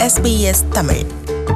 SBS Tamil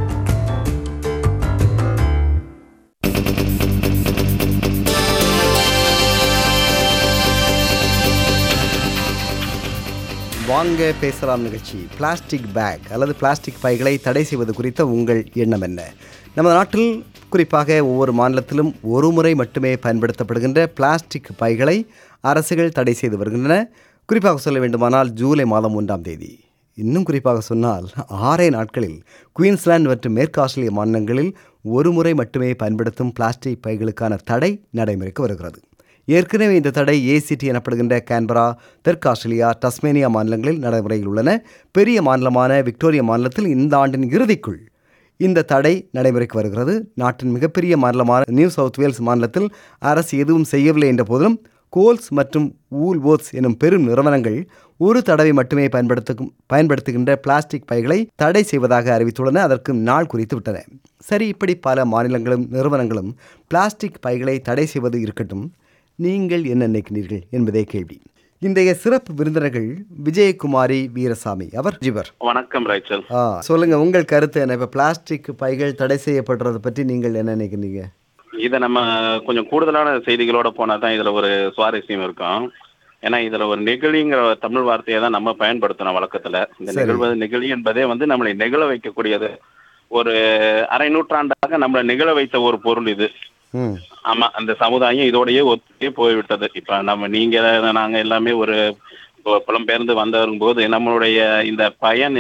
வாங்க பேசலாம் நிகழ்ச்சி பிளாஸ்டிக் பேக் அல்லது பிளாஸ்டிக் பைகளை தடை செய்வது குறித்த உங்கள் எண்ணம் என்ன நமது நாட்டில் குறிப்பாக ஒவ்வொரு மாநிலத்திலும் ஒரு முறை மட்டுமே பயன்படுத்தப்படுகின்ற பிளாஸ்டிக் பைகளை அரசுகள் தடை செய்து வருகின்றன குறிப்பாக சொல்ல வேண்டுமானால் ஜூலை மாதம் ஒன்றாம் தேதி இன்னும் குறிப்பாக சொன்னால் ஆறே நாட்களில் குயின்ஸ்லாந்து மற்றும் மேற்கு ஆஸ்திரேலிய மாநிலங்களில் ஒரு முறை மட்டுமே பயன்படுத்தும் பிளாஸ்டிக் பைகளுக்கான தடை நடைமுறைக்கு வருகிறது ஏற்கனவே இந்த தடை ஏசிடி எனப்படுகின்ற கேன்பரா தெற்கு ஆஸ்திரேலியா டஸ்மேனியா மாநிலங்களில் நடைமுறையில் உள்ளன பெரிய மாநிலமான விக்டோரியா மாநிலத்தில் இந்த ஆண்டின் இறுதிக்குள் இந்த தடை நடைமுறைக்கு வருகிறது நாட்டின் மிகப்பெரிய மாநிலமான நியூ சவுத் வேல்ஸ் மாநிலத்தில் அரசு எதுவும் செய்யவில்லை என்ற போதிலும் கோல்ஸ் மற்றும் ஊல்வோர்த்ஸ் எனும் பெரும் நிறுவனங்கள் ஒரு தடவை மட்டுமே பயன்படுத்தும் பயன்படுத்துகின்ற பிளாஸ்டிக் பைகளை தடை செய்வதாக அறிவித்துள்ளன அதற்கு நாள் குறித்து விட்டன சரி இப்படி பல மாநிலங்களும் நிறுவனங்களும் பிளாஸ்டிக் பைகளை தடை செய்வது இருக்கட்டும் நீங்கள் என்ன நினைக்கிறீர்கள் என்பதே கேள்வி இன்றைய சிறப்பு விருந்தினர்கள் விஜயகுமாரி வீரசாமி அவர் ஜிவர் வணக்கம் ரைச்சல் ஆ சொல்லுங்க உங்கள் கருத்து என்ன இப்போ பிளாஸ்டிக் பைகள் தடை செய்யப்படுறதை பற்றி நீங்கள் என்ன நினைக்கிறீங்க இதை நம்ம கொஞ்சம் கூடுதலான செய்திகளோட போனா தான் இதுல ஒரு சுவாரஸ்யம் இருக்கும் ஏன்னா இதுல ஒரு நெகிழிங்கிற தமிழ் வார்த்தையை தான் நம்ம பயன்படுத்தணும் வழக்கத்துல இந்த சரி. நிகழ்வு நெகிழி என்பதே வந்து நம்மளை நெகிழ வைக்கக்கூடியது ஒரு அரை நூற்றாண்டாக நம்மளை நிகழ வைத்த ஒரு பொருள் இது ம் ஆமா அந்த சமுதாயம் இதோடயே ஒத்தே போய்விட்டது இப்ப நம்ம நீங்க நாங்க எல்லாமே ஒரு பு- புலம்பெயர்ந்து வந்தவரும் போது நம்மளுடைய இந்த பயன்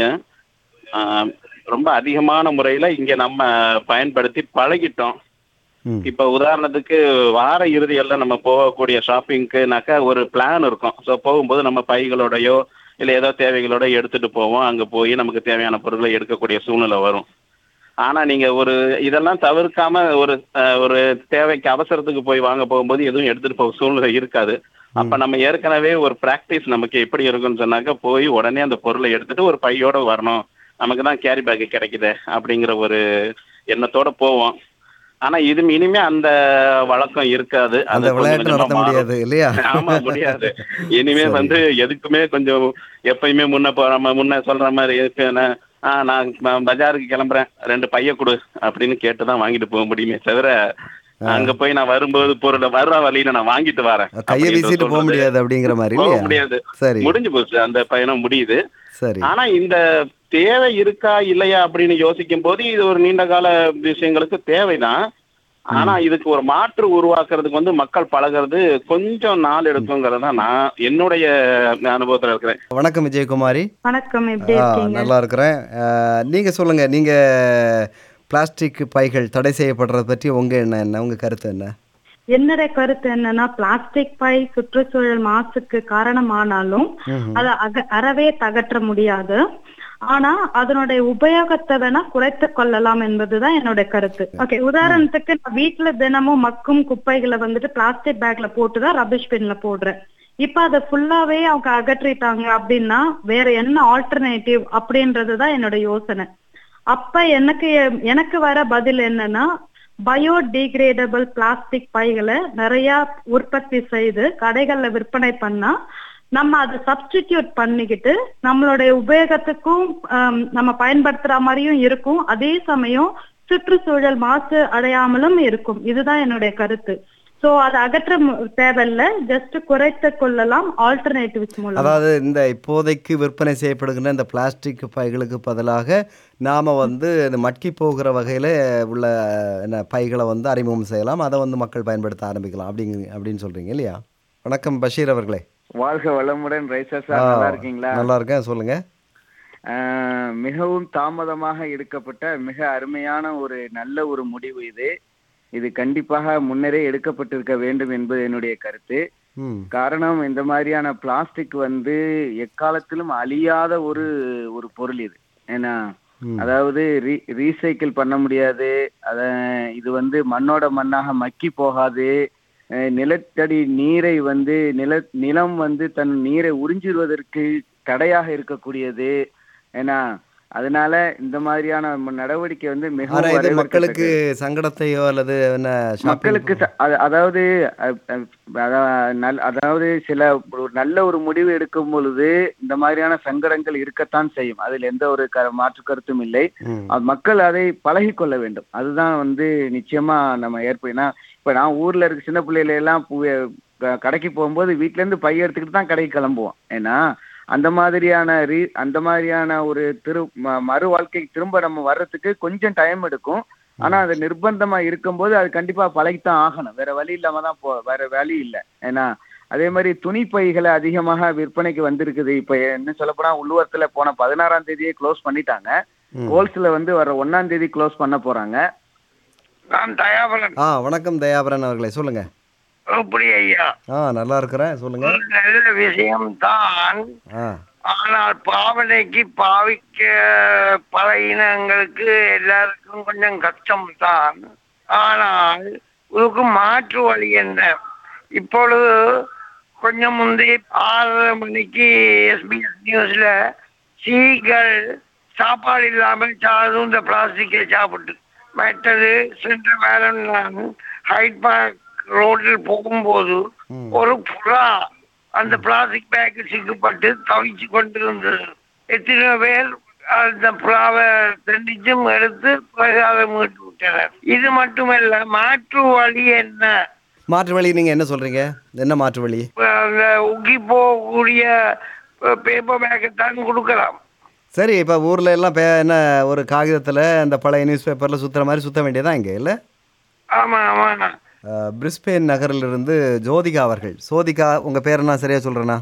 ஆஹ், ரொம்ப அதிகமான முறையில இங்க நம்ம பயன்படுத்தி பழகிட்டோம் ம் இப்ப உதாரணத்துக்கு வார இறுதியெல்லாம் நம்ம போகக்கூடிய ஷாப்பிங்க்குனாக்கா ஒரு பிளான் இருக்கும் ஸோ போகும்போது நம்ம பைகளோடயோ இல்லை ஏதோ தேவைகளோட எடுத்துட்டு போவோம் அங்க போய் நமக்கு தேவையான பொருட்களை எடுக்கக்கூடிய சூழ்நிலை வரும் ஆனா நீங்க ஒரு இதெல்லாம் தவிர்க்காம ஒரு அஹ், ஒரு தேவைக்கு அவசரத்துக்கு போய் வாங்க போகும்போது எதுவும் எடுத்துட்டு போக சூழ்நிலை இருக்காது அப்ப நம்ம ஏற்கனவே ஒரு பிராக்டிஸ் நமக்கு எப்படி இருக்கும்னு சொன்னாக்க போய் உடனே அந்த பொருளை எடுத்துட்டு ஒரு பையோட வரணும் நமக்கு தான் கேரி பேக் கிடைக்குது அப்படிங்கிற ஒரு எண்ணத்தோட போவோம் ஆனா இது இனிமே அந்த வழக்கம் இருக்காது அது அந்த கொஞ்சம் விளையாட்டு கொஞ்சமா நடத்த மாறும். முடியாது இல்லையா ஆமா முடியாது இனிமே சரி. வந்து எதுக்குமே கொஞ்சம் எப்பயுமே முன்ன போ- நம்ம முன்ன சொல்ற மாதிரி இருக்கு என்ன, ஆ நான் ப- பஜாருக்கு கிளம்புறேன் ரெண்டு பைய கொடு அப்படின்னு கேட்டுதான் வாங்கிட்டு போக முடியுமே தவிர அங்க போய் நான் வரும்போது பொருளை வர்ற வழியில நான் வாங்கிட்டு வரேன் கையை அப்படின்ற வீசிட்டு போக சொல்றது. முடியாது அப்படிங்கிற மாதிரி போக இல்லையா முடியாது சரி முடிஞ்சு போச்சு அந்த பயணம் முடியுது சரி ஆனா இந்த தேவை இருக்கா இல்லையா அப்படின்னு யோசிக்கும் போது இது ஒரு நீண்ட கால விஷயங்களுக்கு தேவைதான் ஆனா இதுக்கு ஒரு மாற்று உருவாக்குறதுக்கு வந்து மக்கள் பழகுறது கொஞ்சம் நாள் எடுக்குங்கிறது தான் நான் என்னுடைய அனுபவத்துல இருக்கிறேன் வணக்கம் விஜயகுமாரி வணக்கம் எப்படி ஆ, இருக்கீங்க நல்லா இருக்கிறேன் ஆ, நீங்க சொல்லுங்க நீங்க பிளாஸ்டிக் பைகள் தடை செய்யப்படுறத பற்றி உங்க என்ன என்ன உங்க கருத்து என்ன என்னுடைய கருத்து என்னன்னா பிளாஸ்டிக் பை சுற்றுச்சூழல் மாசுக்கு காரணமானாலும் ம்ஹும். அதை அக அறவே தகற்ற முடியாது ஆனா அதனுடைய உபயோகத்தை வேணா குறைத்து கொள்ளலாம் என்பதுதான் என்னுடைய கருத்து ஓகே உதாரணத்துக்கு நான் வீட்டுல தினமும் மக்கும் குப்பைகளை வந்துட்டு பிளாஸ்டிக் பேக்ல போட்டுதான் ரபிஷ் பின்ல போடுறேன் இப்ப அதை ஃபுல்லாவே அவங்க அகற்றிட்டாங்க அப்படின்னா வேற என்ன ஆல்டர்னேட்டிவ் அப்படின்றதுதான் என்னோட யோசனை அப்ப எனக்கு எனக்கு வர பதில் என்னன்னா பயோடிகிரேடபிள் பிளாஸ்டிக் பைகளை நிறைய உற்பத்தி செய்து கடைகள்ல விற்பனை பண்ணா நம்ம அதை சப்ஸ்டிடியூட் பண்ணிக்கிட்டு நம்மளுடைய உபயோகத்துக்கும் ஆம், நம்ம பயன்படுத்துற மாதிரியும் இருக்கும் அதே சமயம் சுற்றுச்சூழல் மாசு அடையாமலும் இருக்கும் இதுதான் என்னுடைய கருத்து சோ அதை அகற்ற மு- தேவையில்ல ஜஸ்ட் குறைத்து கொள்ளலாம் ஆல்டர்னேட்டிவ்ஸ் மூலம் அதாவது இந்த இப்போதைக்கு விற்பனை செய்யப்படுகின்ற இந்த பிளாஸ்டிக் பைகளுக்கு பதிலாக நாம வந்து இந்த மட்கி போகிற வகையில உள்ள என்ன பைகளை வந்து அறிமுகம் செய்யலாம் அதை வந்து மக்கள் பயன்படுத்த ஆரம்பிக்கலாம் அப்படிங்க அப்படின்னு சொல்றீங்க இல்லையா வணக்கம் பஷீர் அவர்களே வாழ்க வளமுடன் ரைசா ஆ, சார் நல்லா இருக்கீங்களா நல்லா இருக்கேன் சொல்லுங்க ஆஹ், மிகவும் தாமதமாக எடுக்கப்பட்ட மிக அருமையான ஒரு நல்ல ஒரு முடிவு இது இது கண்டிப்பாக முன்னரே எடுக்கப்பட்டிருக்க வேண்டும் என்பது என்னுடைய கருத்து ம் காரணம் இந்த மாதிரியான பிளாஸ்டிக் வந்து எக்காலத்திலும் அழியாத ஒரு ஒரு பொருள் இது ஏன்னா ம். அதாவது ரீ ரீசைக்கிள் பண்ண முடியாது அத இது வந்து மண்ணோட மண்ணாக மக்கி போகாது அஹ் நிலத்தடி நீரை வந்து நில நிலம் வந்து தன் நீரை உறிஞ்சிடுவதற்கு தடையாக இருக்கக்கூடியது ஏன்னா அதனால இந்த மாதிரியான ம- நடவடிக்கை வந்து ஆனா மிகவும் இது வரவேற்கத்தக்கது. மக்களுக்கு சங்கடத்தையோ அல்லது என்ன shopping- மக்களுக்கு ச- அது- அதாவது அ- அ- அதா- நல்- அதாவது சில ஒரு நல்ல ஒரு முடிவு எடுக்கும் பொழுது இந்த மாதிரியான சங்கடங்கள் இருக்கத்தான் செய்யும் அதில் எந்த ஒரு க மாற்று கருத்தும் இல்லை ம். அது மக்கள் அதை பழகி கொள்ள வேண்டும் அதுதான் வந்து நிச்சயமா நம்ம ஏற்படுனா இப்ப நான் ஊர்ல இருக்க சின்ன பிள்ளையில எல்லாம் பு- க- கடைக்கு போகும்போது வீட்ல இருந்து பை எடுத்துக்கிட்டு தான் கடைக்கு கிளம்புவோம் ஏன்னா அந்த மாதிரியான ரீ அந்த மாதிரியான ஒரு திரு ம- மறு வாழ்க்கைக்கு திரும்ப நம்ம வர்றதுக்கு கொஞ்சம் டைம் எடுக்கும் ஆனா அது நிர்பந்தமா இருக்கும்போது அது கண்டிப்பா பழகித்தான் ஆகணும் வேற வழி இல்லாம தான் போ வேற வழி இல்லை ஏன்னா அதே மாதிரி துணி பைகளை அதிகமாக விற்பனைக்கு வந்திருக்குது இப்ப என்ன சொல்லப்போனா உள்ளூரத்துல போன பதினாறாம் தேதியே க்ளோஸ் பண்ணிட்டாங்க ம். கோல்ஸ்ல வந்து வர ஒன்னாம் தேதி க்ளோஸ் பண்ண போறாங்க நான் தயாபலன் ஆ வணக்கம் தயாபரன் அவர்களே சொல்லுங்க எப்படி ஐயா ஆ நல்லா இருக்கிறேன் சொல்லுங்க ஒரு நல்ல விஷயம்தான் ஆ ஆனால் பாவனைக்கு பாவிக்க பழகினங்களுக்கு எல்லாருக்கும் கொஞ்சம் கஷ்டம்தான் ஆனால் இதுக்கு மாற்று வழி என்ன இப்பொழுது கொஞ்சம் முந்தைய ஆறரை மணிக்கு எஸ்பிஎஸ் நியூஸ்ல சீகள் சாப்பாடு இல்லாமல் சாதும் இந்த பிளாஸ்டிக்கை சாப்பிட்டு மற்றது சென்ற வாரம் நான் ஹைட் பார்க் ரோட்டில் போகும்போது ம். ஒரு புறா அந்த பிளாஸ்டிக் பேக் சிக்கப்பட்டு தவிச்சு கொண்டிருந்தது எத்தனை பேர் அந்த புறாவை தண்டிச்சும் எடுத்து பிறகு அதை மீட்டு விட்டனர் இது மட்டுமல்ல மாற்று வழி என்ன மாற்று வழி நீங்க என்ன சொல்றீங்க என்ன மாற்று வழி அந்த உக்கி போகக்கூடிய பேப்பர் பேக்கை தான் கொடுக்கலாம் சரி இப்போ ஊர்ல எல்லாம் பே என்ன ஒரு காகிதத்துல அந்த பழைய நியூஸ் பேப்பர்ல சுத்துற மாதிரி சுத்த வேண்டியதா இங்க இல்ல ஆமா ஆமா அஹ், பிரிஸ்பேன் நகரிலிருந்து ஜோதிகா அவர்கள் சோதிகா உங்க பேர் என்ன சரியா சொல்றேனா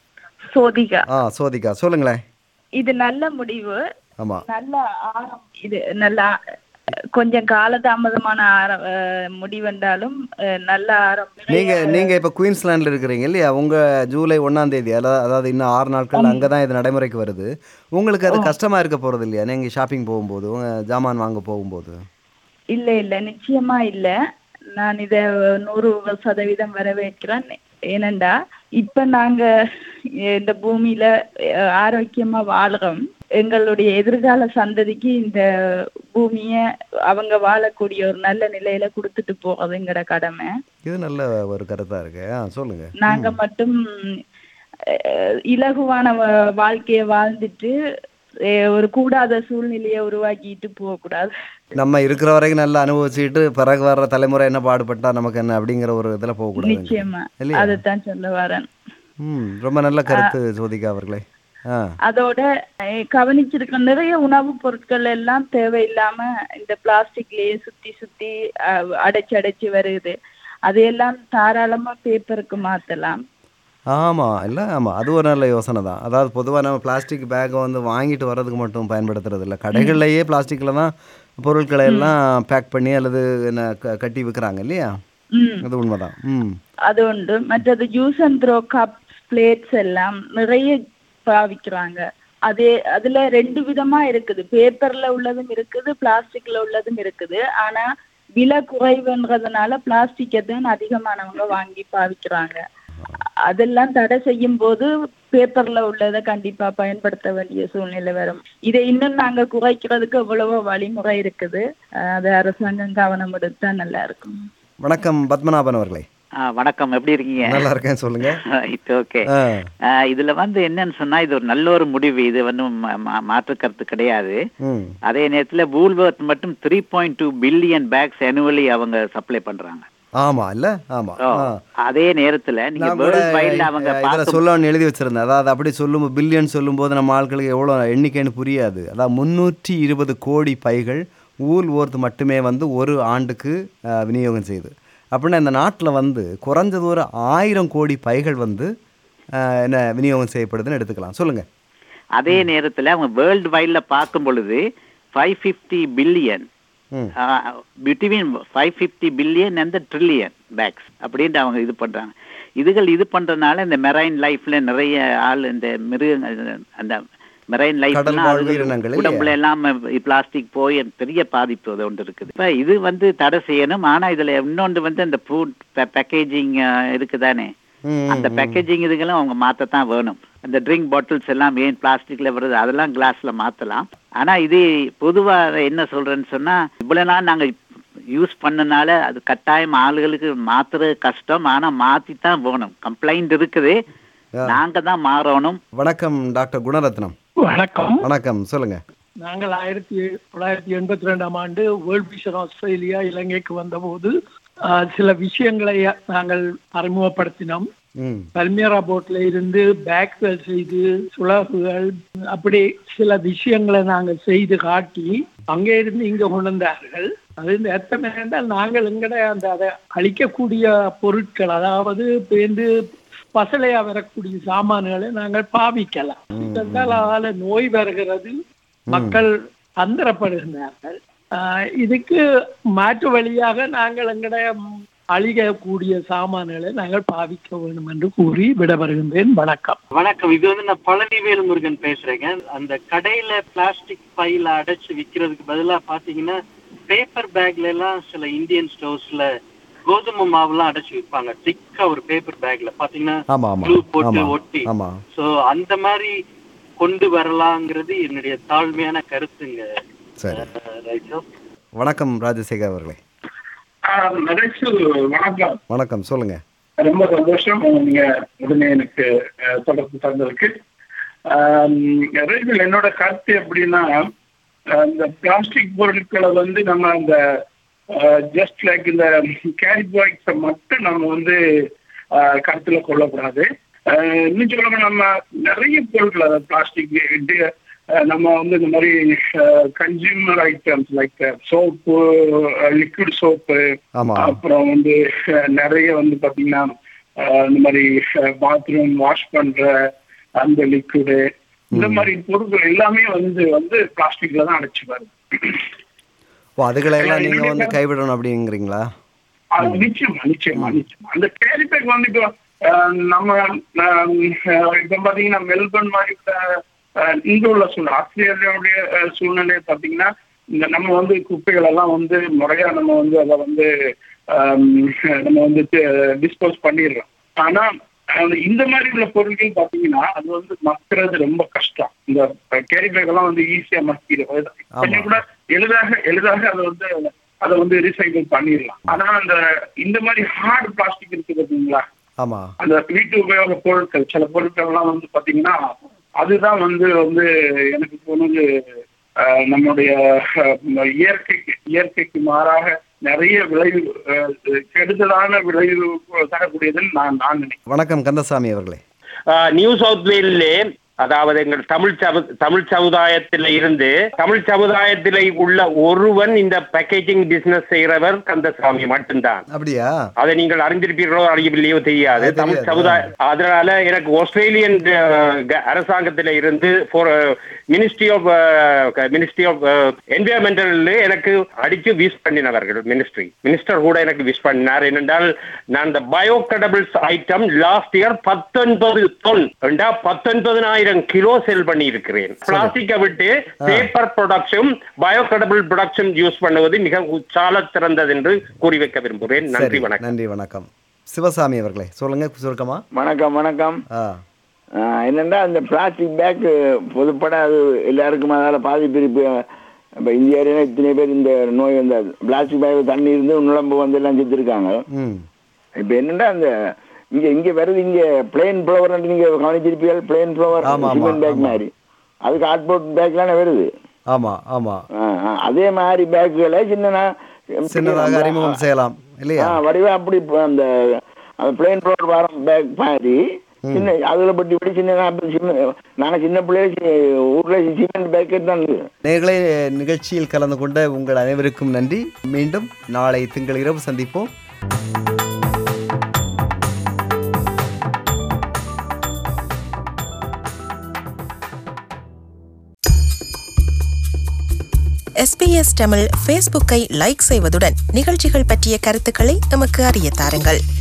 சோதிகா ஆ சோதிகா சொல்லுங்களேன் இது நல்ல முடிவு ஆமா நல்ல ஆரம் இது நல்ல கொஞ்சம் காலதாமதமான ஆரம் அஹ், முடிவென்றாலும் அஹ், நல்ல ஆரம் நீங்க நீங்க இப்ப குயின்ஸ்லாண்ட்ல இருக்கிறீங்க இல்லையா உங்க ஜூலை ஒண்ணாம் தேதி அதாவது அதாவது இன்னும் ஆறு நாட்கள் அங்கதான் இது நடைமுறைக்கு வருது உங்களுக்கு அது கஷ்டமா இருக்க போறது இல்லையா நீங்க ஷாப்பிங் போகும்போது உங்க ஜாமான் வாங்க போகும்போது இல்ல இல்ல நிச்சயமா இல்ல நான் இத நூறு சதவீதம் வரவேற்கிறேன் ஏனண்டா இப்ப நாங்க இந்த பூமியில அஹ், ஆரோக்கியமா வாழ்றோம் எங்களுடைய எதிர்கால சந்ததிக்கு இந்த பூமிய அவங்க வாழக்கூடிய ஒரு நல்ல நிலையில கொடுத்துட்டு போறது எங்கட கடமை இது நல்ல ஒரு கருத்தா இருக்கு ஆ சொல்லுங்க நாங்க மட்டும் அஹ், இலகுவான வா- வாழ்க்கைய வாழ்ந்துட்டு அஹ், ஒரு கூடாத சூழ்நிலையை உருவாக்கிட்டு போக கூடாது நம்ம இருக்கிற வரைக்கும் நல்லா அனுபவிச்சுட்டு பிறகு வர்ற தலைமுறை என்ன பாடுபட்டா நமக்கு என்ன அப்படிங்கிற ஒரு இதுல போகக்கூடாது நிச்சயமா இல்லையா அதைத்தான் சொல்ல வரேன் ம் ரொம்ப நல்ல கருத்து ஜோதிகா அவர்களே ஆ அதோட அஹ், கவனிச்சிருக்க நிறைய உணவுப் பொருட்கள் எல்லாம் தேவையில்லாம இந்த பிளாஸ்டிக்லயே சுத்தி சுத்தி அஹ், அடைச்சு அடைச்சு வருது அதையெல்லாம் தாராளமா பேப்பருக்கு மாத்தலாம் ஆமா இல்ல ஆமா அது ஒரு நல்ல யோசனை தான் அதாவது பொதுவா நம்ம பிளாஸ்டிக் பேக்கை வந்து வாங்கிட்டு வர்றதுக்கு மட்டும் பயன்படுத்துறது இல்ல கடைகள்லயே பிளாஸ்டிக்ல தான் பொருட்களை எல்லாம் பேக் பண்ணி அல்லது என்ன க- கட்டி விற்கிறாங்க இல்லையா ம் அது உண்மைதான் ம் அது உண்டு மற்றது juice and throw cup plates எல்லாம் நிறைய பாவிக்கிறாங்க அதே அதுல ரெண்டு விதமா இருக்குது பேப்பர்ல உள்ளதும் இருக்குது பிளாஸ்டிக்ல உள்ளதும் இருக்குது ஆனா விலை குறைவுன்றதுனால பிளாஸ்டிக்கை தான் அதிகமானவங்க வாங்கி பாவிக்கிறாங்க அதெல்லாம் தடை செய்யும் போது பேப்பர்ல உள்ளதை கண்டிப்பா பயன்படுத்த வேண்டிய சூழ்நிலை வரும் இதை இன்னும் நாங்க குறைக்கிறதுக்கு எவ்வளவோ வழிமுறை இருக்குது அஹ் அது அரசாங்கம் கவனம் எடுத்தா நல்லா இருக்கும் வணக்கம் பத்மநாபன் அவர்களே ஆ, வணக்கம் எப்படி இருக்கீங்க நல்லா இருக்கேன் சொல்லுங்க இட்ஸ் ஓகே ஆ இதுல வந்து என்னன்னு சொன்னா இது ஒரு நல்ல ஒரு முடிவு இது வந்து மா- மா- மாற்று கருத்து கிடையாது ம் அதே நேரத்துல பூல்வர்த் மட்டும் three point two billion bags annually அவங்க சப்ளை பண்றாங்க ஆமா இல்ல ஆமா ஓ, ஆ. அதே நேரத்துல நீங்க நான் கூட வேர்ல்ட் வைட்ல அவங்க இதில் பார்க்கும் சொல்லணும்னு எழுதி வச்சிருந்தேன் அதாவது அப்படி சொல்லும் பில்லியன் சொல்லும்போது நம்ம ஆட்களுக்கு எவ்வளோ எண்ணிக்கைன்னு புரியாது அதாவது முந்நூற்றி இருபது கோடி பைகள் ஊல் ஓர்த்து மட்டுமே வந்து ஒரு ஆண்டுக்கு அஹ், விநியோகம் செய்யுது அப்படின்னா இந்த நாட்டில் வந்து குறைஞ்சது ஒரு ஆயிரம் கோடி பைகள் வந்து அஹ், என்ன விநியோகம் செய்யப்படுதுன்னு எடுத்துக்கலாம் சொல்லுங்க அதே நேரத்துல அவங்க வேர்ல்ட் வைட்ல பார்க்கும் பொழுது ஃபைவ் ஃபிஃப்டி பில்லியன் ம் between five fifty billion and trillion bags அப்படின்ட்டு அவங்க இது பண்றாங்க இதுகள் இது பண்றதுனால இந்த மெரைன் லைஃப்ல நிறைய ஆள் இந்த மிருகங்கள் அந்த மெரைன் கடல் வாழ் உயிரினங்கள் இல்லையா? உடம்புல எல்லாம் பிளாஸ்டிக் போய் பெரிய பாதிப்பு அது ஒன்று இருக்குது இப்ப இது வந்து தடை செய்யணும் ஆனா இதுல இன்னொன்று வந்து இந்த ஃபுட் பேக்கேஜிங் இருக்குதானே ம், அந்த ம். பேக்கேஜிங் இதுக்கெல்லாம் அவங்க மாற்றத்தான் வேணும் அந்த ட்ரிங்க் பாட்டில்ஸ் எல்லாம் ஏன் பிளாஸ்டிக்ல வருது அதெல்லாம் கிளாஸ்ல மாத்தலாம் ஆனா இது பொதுவா என்ன சொல்றேன்னு சொன்னா இவ்வளவு நாள் நாங்க யூஸ் பண்ணனால அது கட்டாயம் ஆளுகளுக்கு மாத்துறது கஷ்டம் ஆனா மாத்தித்தான் வேணும் கம்ப்ளைண்ட் இருக்குது ஆ. நாங்க தான் மாறணும் வணக்கம் டாக்டர் குணரத்னம் வணக்கம் வணக்கம் சொல்லுங்க நாங்கள் ஆயிரத்தி தொள்ளாயிரத்தி எண்பத்தி ரெண்டாம் ஆண்டு வேர்ல்ட் விஷன் ஆஸ்திரேலியா இலங்கைக்கு வந்தபோது ஆஹ், சில விஷயங்களை நாங்கள் அறிமுகப்படுத்தினோம் ம் பல்மியரா போட்ல இருந்து பேக்கள் செய்து சுழகுகள் அப்படி சில விஷயங்களை நாங்கள் செய்து காட்டி அங்கே இருந்து இங்க கொண்டு வந்தார்கள் அது இந்த அர்த்தம் என்னென்றால் நாங்கள் எங்கட அந்த அதை அழிக்கக்கூடிய பொருட்கள் அதாவது பேந்து பசலையா வரக்கூடிய சாமான்களை நாங்கள் பாவிக்கலாம் என்றால் அதால நோய் வருகிறது மக்கள் அந்தரப்படுகின்றார்கள் ஆஹ் இதுக்கு மாற்று வழியாக நாங்கள் எங்கட ம், அழிக்கக்கூடிய சாமான்களை நாங்கள் பாவிக்க வேண்டும் என்று கூறி விடவருகின்றேன் வணக்கம் வணக்கம் இது வந்து நான் பழனிவேல் முருகன் பேசுறேங்க அந்த கடையில பிளாஸ்டிக் பையில அடைச்சு விக்கிறதுக்கு பதிலா பாத்தீங்கன்னா பேப்பர் பேக்ல எல்லாம் சில இந்தியன் ஸ்டோர்ஸ்ல கோதுமை மாவுலாம் அடைச்சு விற்பாங்க திக்கா ஒரு பேப்பர் பேக்ல பாத்தீங்கன்னா ஆமா ஆமா glue போட்டு ஆமா ஒட்டி ஆமா சோ அந்த மாதிரி கொண்டு வரலாங்கிறது என்னுடைய தாழ்மையான கருத்துங்க சரி ரைட் வணக்கம் ராஜசேகர் அவர்களே நரேஷ் வணக்கம் வணக்கம் சொல்லுங்க ரொம்ப சந்தோஷம் நீங்க உடனே எனக்கு அஹ், தொடர்பு தந்ததுக்கு ஆம், ரேஜல் என்னோட கருத்து எப்படின்னா அஹ், இந்த பிளாஸ்டிக் பொருட்களை வந்து நம்ம அந்த ஜஸ்ட் லைக் இந்த கேரி பாக்ஸை மட்டும் நம்ம வந்து அஹ், கருத்துல கொள்ளக்கூடாது அஹ், இன்னும் சொல்ல நம்ம நிறைய பொருட்கள் அதாவது பிளாஸ்டிக் நம்ம வந்து இந்த மாதிரி consumer items like soap liquid soap ஆமா அப்புறம் வந்து அஹ், நிறைய வந்து பாத்தீங்கன்னா அஹ், இந்த மாதிரி பாத்ரூம் வாஷ் பண்ற அந்த லிக்விடு இந்த மாதிரி பொருட்கள் எல்லாமே வந்து வந்து பிளாஸ்டிக்ல தான் அடைச்சு வருது ஓ அதுகளெல்லாம் நீங்க வந்து கைவிடணும் அப்படிங்கிறீங்களா அது நிச்சயமா நிச்சயமா நிச்சயமா அந்த கேரி பேக் வந்து இப்போ அஹ், நம்ம அஹ், இப்ப பாத்தீங்கன்னா மெல்பர்ன் மாதிரி அஹ், இங்க உள்ள சூழ்நிலை ஆஸ்திரேலியாவுடைய அஹ், சூழ்நிலை பாத்தீங்கன்னா இந்த நம்ம வந்து குப்பைகள் எல்லாம் வந்து முறையா நம்ம வந்து அதை வந்து ஆம், நம்ம வந்து டிஸ்போஸ் பண்ணிடுறோம் ஆனா அஹ், இந்த மாதிரி உள்ள பொருட்கள் பாத்தீங்கன்னா அது வந்து மக்கிறது ரொம்ப கஷ்டம் இந்த கேரி பேக் எல்லாம் வந்து ஈஸியா மக்கிடும் கொஞ்சம் கூட எளிதாக எளிதாக அதை வந்து அதை வந்து ரீசைக்கிள் பண்ணிடலாம் ஆனா அந்த இந்த மாதிரி ஹார்ட் பிளாஸ்டிக் இருக்கு பாத்தீங்களா ஆமா அந்த வீட்டு உபயோக பொருட்கள் சில பொருட்கள் எல்லாம் வந்து பாத்தீங்கன்னா அதுதான் வந்து வந்து எனக்கு தோணுது அஹ், நம்முடைய அஹ், இயற்கைக்கு இயற்கைக்கு மாறாக நிறைய விளைவு அஹ், கெடுதலான விளைவு தரக்கூடியதுன்னு நான் நான் நினைக்கிறேன் வணக்கம் கந்தசாமி அவர்களே நியூ சவுத் வேலிலே அதாவது எங்கள் தமிழ் சமு தமிழ் சமுதாயத்தில் இருந்து தமிழ் சமுதாயத்தில் உள்ள ஒருவன் இந்த பேக்கேஜிங் பிசினஸ் செய்கிறவர் கந்தசாமி மட்டும்தான் அப்படியா அதை நீங்கள் அறிந்திருப்பீர்களோ அறியவில்லையோ தெரியாது அது தமிழ் தெரியாது. சமுதாய அதனால எனக்கு ஆஸ்திரேலியன் அரசாங்கத்தில் இருந்து ministry of ministry of environmental எனக்கு அடிச்சு விஷ் பண்ணினவர்கள் மினிஸ்ட்ரி மினிஸ்டர் கூட எனக்கு விஷ் பண்ணினார் என்னென்றால் நான் இந்த பயோகடபிள்ஸ் ஐட்டம் லாஸ்ட் இயர் பத்தொன்பது தொன் ரெண்டா பத்தொன்பதனாயிரம் கிலோ செல் பண்ணி இருக்கிறேன் பிளாஸ்டிக்கை விட்டு paper production biodegradable production use பண்ணுவது மிக சால சிறந்தது என்று கூறி வைக்க விரும்புகிறேன் நன்றி சரி வணக்கம் நன்றி வணக்கம் சிவசாமி அவர்களே சொல்லுங்க சுருக்கமா வணக்கம் வணக்கம் ஆ ஆஹ் என்னன்னா அந்த பிளாஸ்டிக் பேக் பொதுப்பட அது எல்லாருக்கும் அதால பாதிப்பு இருக்கு இப்போ இந்தியாவிலே இத்தனை பேர் இந்த நோய் அந்த பிளாஸ்டிக் பேக் தண்ணி இருந்து நுழம்பு வந்து எல்லாம் செத்துருக்காங்க ம் இப்போ என்னன்னா அந்த இங்க இங்க வருது இங்க பிளேன் ஃப்ளவர் நீங்க கவனிச்சிருப்பீர்கள் பிளேன் ஃப்ளவர் ஆமா, ஆமா, சிமெண்ட் பேக் ஆமா. மாதிரி அது கார்ட்போர்ட் பேக்லான வருது ஆமா ஆமா ஆ, ஆ, அதே மாதிரி பேக்குகளை சின்ன சின்னதாக அறிமுகம் செய்யலாம் இல்லையா வடிவா அப்படி இப்ப அந்த அந்த பிளேன் ஃப்ளவர் வர பேக் மாதிரி சின்ன அதுல பட்டி படி சின்ன அப்ப சின்ன நாங்க சின்ன பிள்ளைய ஊர்ல சிமெண்ட் பேக்கெட் தான் இருந்தது நேர்களை நிகழ்ச்சியில் கலந்து கொண்ட உங்கள் அனைவருக்கும் நன்றி மீண்டும் நாளை திங்கள் இரவு சந்திப்போம் எஸ்பிஎஸ் தமிழ் ஃபேஸ்புக்கை லைக் செய்வதுடன் நிகழ்ச்சிகள் பற்றிய கருத்துக்களை எமக்கு அறிய தாருங்கள்